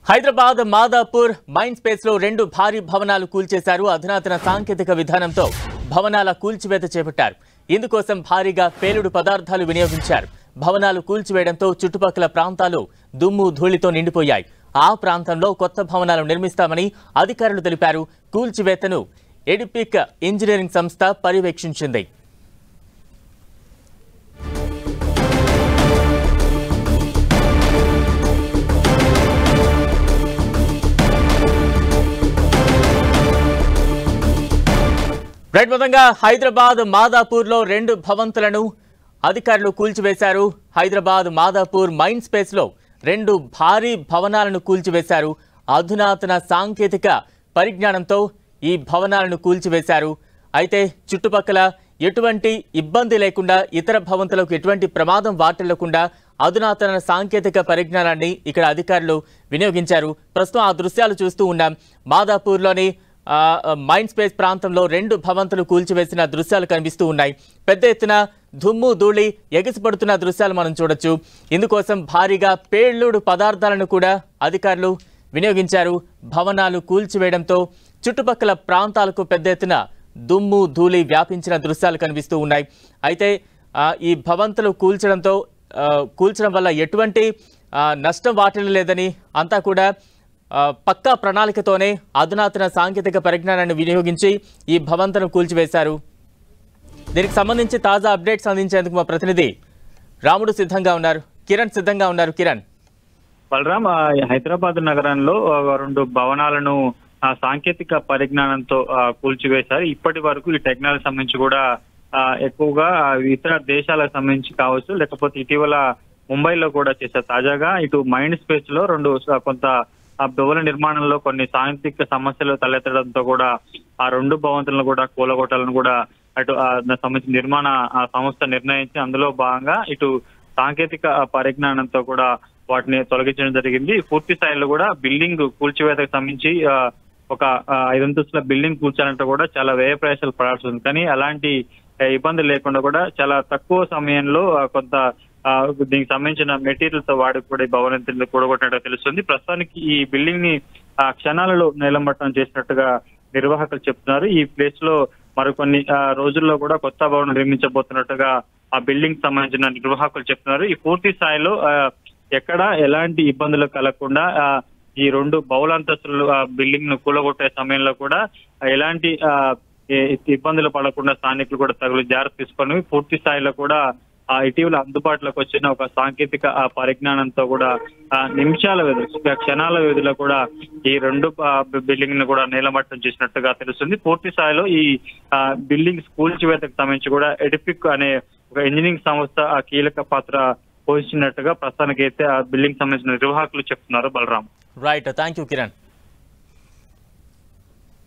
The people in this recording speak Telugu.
హైదరాబాద్ మాదాపూర్ మైండ్ స్పేస్ లో రెండు భారీ భవనాలు కూల్చేశారు అధునాతన సాంకేతిక విధానంతో భవనాల కూల్చివేత చేపట్టారు ఇందుకోసం భారీగా పేలుడు పదార్థాలు వినియోగించారు భవనాలు కూల్చివేయడంతో చుట్టుపక్కల ప్రాంతాలు దుమ్ము ధూళితో నిండిపోయాయి ఆ ప్రాంతంలో కొత్త భవనాలు నిర్మిస్తామని అధికారులు తెలిపారు కూల్చివేతను ఎడిపిక్ ఇంజనీరింగ్ సంస్థ పర్యవేక్షించింది రైట్ మొత్తంగా హైదరాబాద్ మాదాపూర్ లో రెండు భవంతులను అధికారులు కూల్చివేశారు హైదరాబాద్ మాదాపూర్ మైండ్ స్పేస్ లో రెండు భారీ భవనాలను కూల్చివేశారు అధునాతన సాంకేతిక పరిజ్ఞానంతో ఈ భవనాలను కూల్చివేశారు అయితే చుట్టుపక్కల ఎటువంటి ఇబ్బంది లేకుండా ఇతర భవంతులకు ఎటువంటి ప్రమాదం వాటిల్లకుండా అధునాతన సాంకేతిక పరిజ్ఞానాన్ని ఇక్కడ అధికారులు వినియోగించారు ప్రస్తుతం ఆ దృశ్యాలు చూస్తూ ఉన్నాం మాదాపూర్లోని ఆ, మైండ్ స్పేస్ ప్రాంతంలో రెండు భవంతులు కూల్చివేసిన దృశ్యాలు కనిపిస్తూ ఉన్నాయి పెద్ద ఎత్తున దుమ్ము ధూళి ఎగిసిపడుతున్న దృశ్యాలు మనం చూడొచ్చు ఇందుకోసం భారీగా పేళ్లూడు పదార్థాలను కూడా అధికారులు వినియోగించారు భవనాలు కూల్చివేయడంతో చుట్టుపక్కల ప్రాంతాలకు పెద్ద ఎత్తున దుమ్ము ధూళి వ్యాపించిన దృశ్యాలు కనిపిస్తూ ఉన్నాయి అయితే ఆ, ఈ భవంతులు కూల్చడంతో ఆ, కూల్చడం వల్ల ఎటువంటి ఆ, నష్టం వాటిల్లలేదని అంతా కూడా ఆ, పక్కా ప్రణాళికతోనే అధునాతన సాంకేతిక పరిజ్ఞానాన్ని వినియోగించి ఈ భవంతును కూల్చివేశారు దీనికి సంబంధించి తాజా అప్డేట్స్ అందించేందుకు మా ప్రతినిధి రాముడు సిద్ధంగా ఉన్నారు కిరణ్ సిద్ధంగా ఉన్నారు కిరణ్ బలరాం ఆ, హైదరాబాద్ నగరంలో ఆ, రెండు భవనాలను ఆ, సాంకేతిక పరిజ్ఞానంతో ఆ, కూల్చివేశారు ఇప్పటి వరకు ఈ టెక్నాలజీ సంబంధించి కూడా ఆ, ఎక్కువగా ఆ, ఇతర దేశాలకు సంబంధించి కావచ్చు లేకపోతే ఇటీవల ముంబైలో కూడా చేశారు తాజాగా ఇటు మైండ్ స్పేస్ లో రెండు స- కొంత ఆ భవన నిర్మాణంలో కొన్ని సాంకేతిక సమస్యలు తలెత్తడంతో కూడా ఆ రెండు భవంతులను కూడా కూలగొట్టాలను కూడా అటు ఆ దానికి సంబంధించిన నిర్మాణ ఆ సంస్థ నిర్ణయించి అందులో భాగంగా ఇటు సాంకేతిక ఆ పరిజ్ఞానంతో కూడా వాటిని తొలగించడం జరిగింది పూర్తి స్థాయిలో కూడా బిల్డింగ్ కూల్చివేతకు సంబంధించి ఆ, ఒక ఆ, ఐదంతస్తుల బిల్డింగ్ కూల్చాలంటే కూడా చాలా వ్యయ ప్రయాసాలు పడాల్సి ఉంది కానీ అలాంటి ఆ, ఇబ్బంది లేకుండా కూడా చాలా తక్కువ సమయంలో ఆ, కొంత ఆ, దీనికి సంబంధించిన మెటీరియల్ తో వాడి కూడా ఈ భవనం కూడగొట్టినట్టు తెలుస్తుంది ప్రస్తుతానికి ఈ బిల్డింగ్ ని ఆ, క్షణాలలో నిలమట్టం చేసినట్టుగా నిర్వాహకులు చెప్తున్నారు ఈ ప్లేస్ లో మరికొన్ని ఆ, రోజుల్లో కూడా కొత్త భవనం నిర్మించబోతున్నట్టుగా ఆ బిల్డింగ్ సంబంధించిన నిర్వాహకులు చెప్తున్నారు ఈ పూర్తి స్థాయిలో ఆ, ఎక్కడ ఎలాంటి ఇబ్బందులు కలగకుండా ఆ, ఈ రెండు బహుళంతస్తులు ఆ బిల్డింగ్ ను కూలగొట్టే సమయంలో కూడా ఎలాంటి ఆ, ఏ- ఇబ్బందులు పడకుండా స్థానికులు కూడా తగులు జాగ్రత్త తీసుకొని పూర్తి స్థాయిలో కూడా ఆ ఇటీవల అందుబాటులోకి వచ్చిన ఒక సాంకేతిక ఆ పరిజ్ఞానంతో కూడా ఆ నిమిషాల వ్యవధి క్షణాల వ్యవధిలో కూడా ఈ రెండు బిల్డింగ్ ను కూడా నీలమట్టం చేసినట్టుగా తెలుస్తుంది పూర్తి స్థాయిలో ఈ ఆ, బిల్డింగ్ కూల్చివేతకు సంబంధించి కూడా ఎడిపిక్ అనే ఒక ఇంజనీరింగ్ సంస్థ ఆ కీలక పాత్ర పోషించినట్టుగా ప్రస్తుతానికి అయితే ఆ బిల్డింగ్ సంబంధించిన నిర్వాహకులు చెప్తున్నారు Balaram right thank you Kiran